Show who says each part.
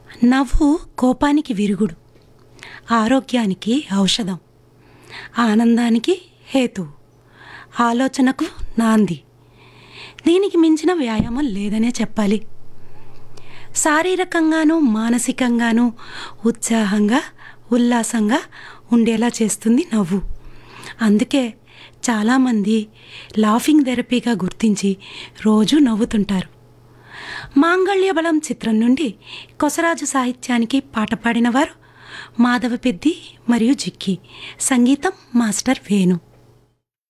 Speaker 1: నవ్వు కోపానికి విరుగుడు ఆరోగ్యానికి ఔషధం ఆనందానికి హేతువు ఆలోచనకు నాంది దీనికి మించిన వ్యాయామం లేదనే చెప్పాలి శారీరకంగానూ మానసికంగానూ ఉత్సాహంగా ఉల్లాసంగా ఉండేలా చేస్తుంది నవ్వు అందుకే చాలామంది లాఫింగ్ థెరపీగా గుర్తించి రోజు నవ్వుతుంటారు మాంగళ్య బలం చిత్రం నుండి కొసరాజు సాహిత్యానికి పాట పాడినవారు మాధవ పెద్ది మరియు జిక్కి సంగీతం మాస్టర్ వేణు